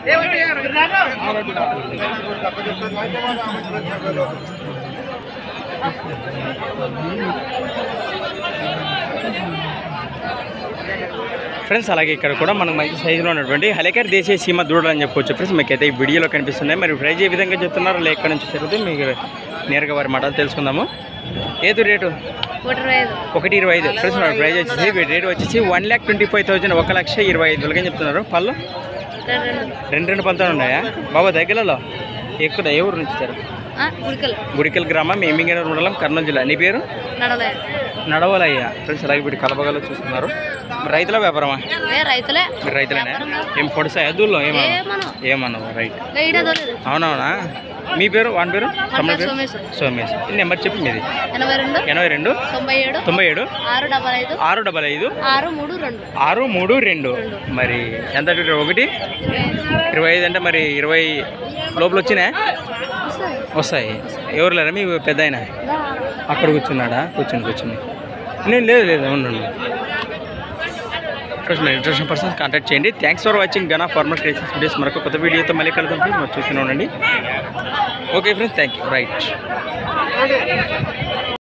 Friends అలాగే ఇక్కడ కూడా మనకు మంచి సైజులో ఉన్నటువంటి హలేకర్ దేశీయ సీమ దూడలు అని చెప్పుకోవచ్చు ఫ్రెండ్స్ మీకు అయితే ఈ వీడియోలో కనిపిస్తున్నాయి మరి ప్రైజ్ ఏ విధంగా చెప్తున్నారో లేక నుంచి జరుగుతుంది మీకు నేరుగా వారి మాటలు తెలుసుకుందాము ఏదు రేటు ఒకటి ఇరవై ఐదు ఒకటి ఇరవై ఐదు ఫ్రెండ్స్ మన ప్రైజ్ వచ్చేసి వీటి రేట్ వచ్చేసి one lakh twenty five thousand ఒక లక్ష ఇరవై ఐదు వేలకి చెప్తున్నారు పళ్ళు రెండు రెండు రెండు రెండు పళ్ళతో ఉన్నాయా బాబా దగ్గరలో ఎక్కువ ఏ ఊరు నుంచి వచ్చారు ఆ, గుడికలు గుడికల్ గ్రామం మేమింగనూరు మండలం కర్నూలు జిల్లా నీ పేరు నడలే నడవలయ్య ఫ్రెండ్స్ అలాగే వీటి కలపగలో చూస్తున్నారు మరి రైతుల వ్యాపారమా ఏ రైతులే మీరు రైతులేనా ఏం పొడిసా దూల్లో ఏమన్నా ఏమను ఏమన్నావు రైట్ ఈడ దొరలేదు అవునవునా మీ పేరు వాని పేరు తమ్ముడి పేరు సోమేశ్వర్ సోమేష్ ఈ నెంబర్ చెప్పు మీది ఎనభై రెండు ఎనభై రెండు తొంభై ఏడు తొంభై ఏడు ఆరు డబల్ ఐదు ఆరు డబల్ ఐదు ఆరు మూడు రెండు ఆరు మూడు రెండు మరి ఎంత అడుగుతారు? ఒకటి ఇరవై ఐదు అంటే మరి ఇరవై లోపల వచ్చినాయి వస్తాయి ఎవరు లేరా మీ పెద్ద ఆయన అక్కడ కూర్చున్నాడా కూర్చుని కూర్చుని నేను లేదు లేదు ఉండండి ఇంట్రెస్ట్ పర్సన్స్ కాంటాక్ట్ చేయండి thanks for watching Gana farmer creations videos మరొక కొత్త వీడియోతో మళ్ళీ కలుద్దాం ఫ్రెండ్స్ మరి చూస్తూనే ఉండండి okay friends thank you right